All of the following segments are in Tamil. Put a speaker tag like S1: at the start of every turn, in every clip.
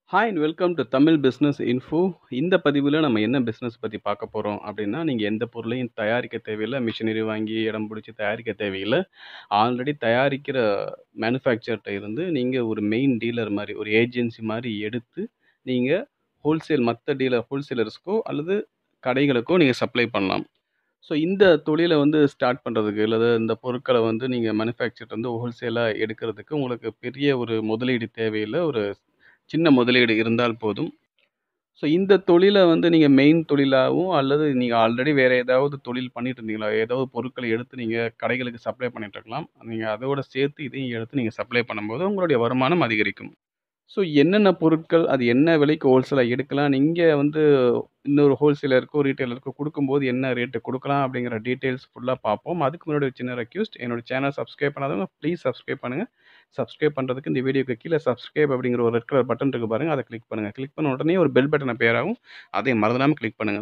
S1: hi and welcome to Tamil business info இந்த பதிவில் நம்ம என்ன பிஸ்னஸ் பற்றி பார்க்க போகிறோம் அப்படின்னா நீங்கள் எந்த பொருளையும் தயாரிக்க தேவையில்லை மிஷினரி வாங்கி இடம் பிடிச்சி தயாரிக்க தேவையில்லை ஆல்ரெடி தயாரிக்கிற மேனுஃபேக்சர்கிட்ட இருந்து நீங்கள் ஒரு மெயின் டீலர் மாதிரி ஒரு ஏஜென்சி மாதிரி எடுத்து நீங்கள் ஹோல்சேல் மற்ற டீலர் ஹோல்சேலர்ஸ்க்கோ அல்லது கடைகளுக்கோ நீங்கள் சப்ளை பண்ணலாம் ஸோ இந்த தொழிலை வந்து ஸ்டார்ட் பண்ணுறதுக்கு அல்லது இந்த பொருட்களை வந்து நீங்கள் மேனுஃபேக்சர் வந்து ஹோல்சேலாக எடுக்கிறதுக்கு உங்களுக்கு பெரிய ஒரு முதலீடு தேவையில்லை ஒரு சின்ன முதலீடு இருந்தால் போதும் ஸோ இந்த தொழிலை வந்து நீங்கள் மெயின் தொழிலாகவும் அல்லது நீங்கள் ஆல்ரெடி வேறு ஏதாவது தொழில் பண்ணிட்டு இருந்தீங்களா ஏதாவது பொருட்களை எடுத்து நீங்கள் கடைகளுக்கு சப்ளை பண்ணிட்டு இருக்கலாம் நீங்கள் அதோட சேர்த்து இதையும் எடுத்து நீங்கள் சப்ளை பண்ணும்போது உங்களுடைய வருமானம் அதிகரிக்கும் ஸோ என்னென்ன பொருட்கள் அது என்ன விலைக்கு ஹோல்சேலாக எடுக்கலாம் நீங்கள் வந்து இன்னொரு ஹோல்சேலருக்கோ ரீட்டைலருக்கோ கொடுக்கும்போது என்ன ரேட்டு கொடுக்கலாம் அப்படிங்கிற டீட்டெயில்ஸ் ஃபுல்லாக பார்ப்போம் அதுக்கு முன்னாடி ஒரு சின்ன ரெக்யூஸ்ட் என்னோட சேனல் சப்ஸ்கிரைப் பண்ணாதவங்க ப்ளீஸ் சப்ஸ்கிரைப் பண்ணுங்கள் சப்ஸ்கிரைப் பண்ணுறதுக்கு இந்த வீடியோக்கு கீழே சப்ஸ்கிரைப் அப்படிங்கிற ஒரு ரெட் கலர் பட்டன் இருக்குது பாருங்கள் அதை கிளிக் பண்ணுங்கள் கிளிக் பண்ண உடனே ஒரு பெல் பட்டனை பேராகும் அதை மறந்துடாமல் கிளிக் பண்ணுங்கள்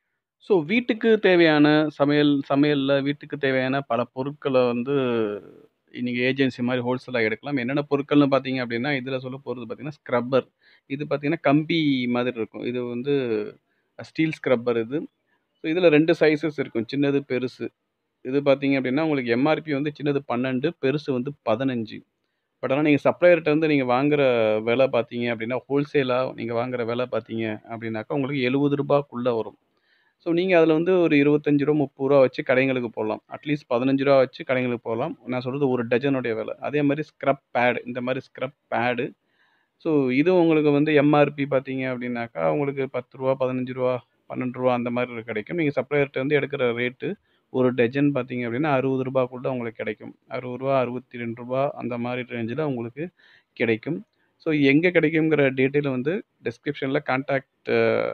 S1: ஸோ வீட்டுக்கு தேவையான சமையல் சமையலில் வீட்டுக்கு தேவையான பல பொருட்களை வந்து நீங்கள் ஏஜென்சி மாதிரி ஹோல்சேலாக எடுக்கலாம் என்னென்ன பொருட்கள்னு பார்த்தீங்க அப்படின்னா இதில் சொல்ல போகிறது பார்த்தீங்கன்னா ஸ்க்ரப்பர் இது பார்த்தீங்கன்னா கம்பி மாதிரி இருக்கும் இது வந்து ஸ்டீல் ஸ்க்ரப்பர் இது ஸோ இதில் ரெண்டு சைஸஸ் இருக்கும் சின்னது பெருசு இது பார்த்தீங்க அப்படின்னா உங்களுக்கு எம்ஆர்பி வந்து சின்னது பன்னெண்டு பெருசு வந்து பதினஞ்சு பட் ஆனால் நீங்கள் சப்ளையர்கிட்ட வந்து நீங்கள் வாங்குற விலை பார்த்தீங்க அப்படின்னா ஹோல்சேலாக நீங்கள் வாங்குற விலை பார்த்தீங்க அப்படின்னாக்கா உங்களுக்கு எழுபது ரூபாய்க்குள்ளே வரும் ஸோ நீங்கள் அதில் வந்து ஒரு இருபத்தஞ்சி ரூபா முப்பது ரூபா வச்சு கடைங்களுக்கு போடலாம் அட்லீஸ்ட் பதினஞ்சு ரூபா வச்சு கடைங்களுக்கு போகலாம் நான் சொல்கிறது ஒரு டஜனுடைய விலை அதே மாதிரி ஸ்க்ரப் பேடு இந்த மாதிரி ஸ்க்ரப் பேடு ஸோ இது உங்களுக்கு வந்து எம்ஆர்பி பார்த்தீங்க அப்படின்னாக்கா உங்களுக்கு பத்து ரூபா பதினஞ்சு ரூபா பன்னெண்டு ரூபா அந்த மாதிரி கிடைக்கும் நீங்கள் சப்ளையர்கிட்ட வந்து எடுக்கிற ரேட்டு ஒரு டஜன் பார்த்தீங்க அப்படின்னா அறுபது ரூபாக்குள்ளே உங்களுக்கு கிடைக்கும் அறுபது ரூபா அறுபத்தி ரெண்டு ரூபா அந்த மாதிரி ரேஞ்சில் உங்களுக்கு கிடைக்கும் ஸோ எங்கே கிடைக்குங்கிற டீட்டெயில் வந்து டிஸ்கிரிப்ஷனில் கான்டாக்ட்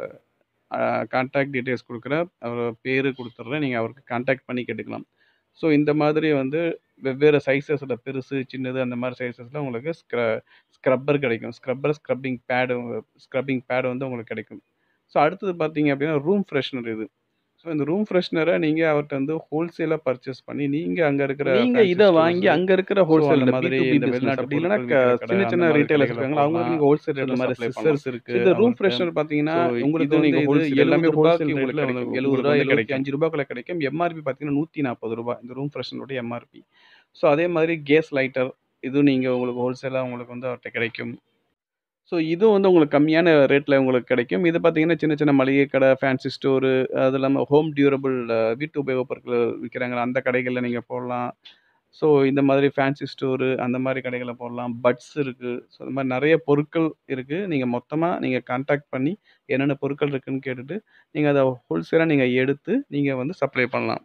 S1: கான்டாக்ட் டீட்டெயில்ஸ் கொடுக்குறேன் அவர் பேர் கொடுத்துட்றேன் நீங்கள் அவருக்கு கான்டாக்ட் பண்ணி கேட்டுக்கலாம் ஸோ இந்த மாதிரி வந்து வெவ்வேறு சைஸஸில் பெருசு சின்னது அந்த மாதிரி சைஸஸில் உங்களுக்கு ஸ்க்ர ஸ்க்ரப்பர் கிடைக்கும் scrubber scrubbing pad scrubbing pad வந்து உங்களுக்கு கிடைக்கும் ஸோ அடுத்தது பார்த்தீங்க அப்படின்னா ரூம் ஃப்ரெஷ்னர் இது ஸோ இந்த ரூம் ஃப்ரெஷ்னரை நீங்கள் அவர்கிட்ட வந்து ஹோல்சேலாக பர்ச்சேஸ் பண்ணி நீங்கள் அங்கே இருக்கிற நீங்கள் இதை வாங்கி அங்கே இருக்கிற ஹோல்சேல் மாதிரி இந்த வெளிநாட்டு அப்படி இல்லைனா சின்ன சின்ன ரீட்டைலர்ஸ் இருக்காங்களா அவங்களுக்கு நீங்கள் ஹோல்சேல் இந்த மாதிரி சிஸ்டர்ஸ் இருக்கு இந்த ரூம் ஃப்ரெஷ்னர் பார்த்தீங்கன்னா உங்களுக்கு நீங்கள் ஹோல்சேல் எல்லாமே ரூபாய்க்கு உங்களுக்கு கிடைக்கும் எழுபது ரூபா எழுபத்தி அஞ்சு ரூபாய்க்குள்ள கிடைக்கும் எம்ஆர்பி பார்த்தீங்கன்னா நூற்றி நாற்பது ரூபாய் இந்த ரூம் ஃப்ரெஷ்னருடைய எம்ஆர்பி ஸோ அதே மாதிரி கேஸ் லைட்டர் இதுவும் நீங்கள் உங்களுக்கு ஹோல்சேலாக உங்களுக்கு வந்து அவர்கிட்ட கிடைக்கும் ஸோ இதுவும் வந்து உங்களுக்கு கம்மியான ரேட்டில் உங்களுக்கு கிடைக்கும் இது பார்த்தீங்கன்னா சின்ன சின்ன மளிகை கடை ஃபேன்சி ஸ்டோரு அது இல்லாமல் ஹோம் டியூரபிள் வீட்டு உபயோகப் பொருட்கள் விற்கிறாங்க அந்த கடைகளில் நீங்கள் போடலாம் ஸோ இந்த மாதிரி ஃபேன்சி ஸ்டோரு அந்த மாதிரி கடைகளில் போடலாம் பட்ஸ் இருக்குது ஸோ இந்த மாதிரி நிறைய பொருட்கள் இருக்குது நீங்கள் மொத்தமாக நீங்கள் கான்டாக்ட் பண்ணி என்னென்ன பொருட்கள் இருக்குதுன்னு கேட்டுட்டு நீங்கள் அதை ஹோல்சேலாக நீங்கள் எடுத்து நீங்கள் வந்து சப்ளை பண்ணலாம்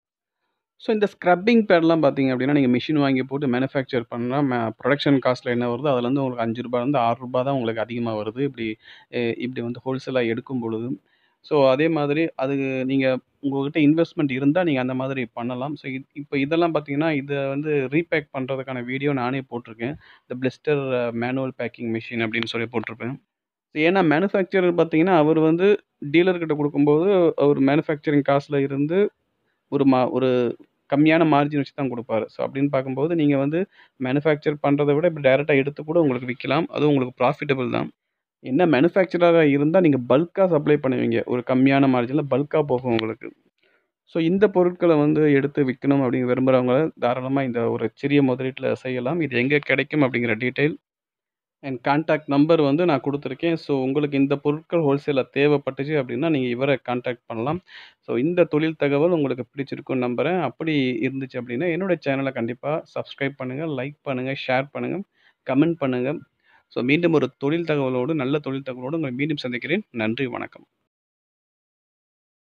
S1: ஸோ இந்த ஸ்க்ரப்பிங் பேட்லாம் பார்த்தீங்க அப்படின்னா நீங்கள் மிஷின் வாங்கி போட்டு மேனுஃபேக்சர் பண்ணால் மே ப்ரொடக்ஷன் காஸ்ட்டில் என்ன வருதோ அதில் வந்து உங்களுக்கு அஞ்சு ரூபாலேருந்து ஆறு ரூபா தான் உங்களுக்கு அதிகமாக வருது இப்படி இப்படி வந்து ஹோல்சேலாக எடுக்கும் பொழுது ஸோ அதே மாதிரி அது நீங்கள் உங்கள்கிட்ட இன்வெஸ்ட்மெண்ட் இருந்தால் நீங்கள் அந்த மாதிரி பண்ணலாம் ஸோ இது இப்போ இதெல்லாம் பார்த்தீங்கன்னா இதை வந்து ரீபேக் பண்ணுறதுக்கான வீடியோ நானே போட்டிருக்கேன் இந்த பிளிஸ்டர் மேனுவல் பேக்கிங் மிஷின் அப்படின்னு சொல்லி போட்டிருப்பேன் ஏன்னா மேனுஃபேக்சரர் பார்த்தீங்கன்னா அவர் வந்து டீலர்கிட்ட கொடுக்கும்போது அவர் மேனுஃபேக்சரிங் காஸ்ட்டில் இருந்து ஒரு மா ஒரு கம்மியான மார்ஜின் வச்சு தான் கொடுப்பாரு ஸோ அப்படின்னு பார்க்கும்போது நீங்கள் வந்து மேனுஃபேக்சர் பண்ணுறதை விட இப்போ டேரெக்டாக எடுத்து கூட உங்களுக்கு விற்கலாம் அதுவும் உங்களுக்கு ப்ராஃபிட்டபிள் தான் என்ன மேனுஃபேக்சராக இருந்தால் நீங்கள் பல்காக சப்ளை பண்ணுவீங்க ஒரு கம்மியான மார்ஜினில் பல்காக போகும் உங்களுக்கு ஸோ இந்த பொருட்களை வந்து எடுத்து விற்கணும் அப்படிங்கிற விரும்புகிறவங்க தாராளமாக இந்த ஒரு சிறிய முதலீட்டில் செய்யலாம் இது எங்கே கிடைக்கும் அப்படிங்கிற டீட்டெயில் என் கான்டாக்ட் நம்பர் வந்து நான் கொடுத்துருக்கேன் ஸோ உங்களுக்கு இந்த பொருட்கள் ஹோல்சேலில் தேவைப்பட்டுச்சு அப்படின்னா நீங்கள் இவரை கான்டாக்ட் பண்ணலாம் ஸோ இந்த தொழில் தகவல் உங்களுக்கு பிடிச்சிருக்குன்னு நம்புகிறேன் அப்படி இருந்துச்சு அப்படின்னா என்னோடய சேனலை கண்டிப்பாக சப்ஸ்கிரைப் பண்ணுங்கள் லைக் பண்ணுங்கள் ஷேர் பண்ணுங்கள் கமெண்ட் பண்ணுங்கள் ஸோ மீண்டும் ஒரு தொழில் தகவலோடு நல்ல தொழில் தகவலோடு உங்களை மீண்டும் சந்திக்கிறேன் நன்றி வணக்கம்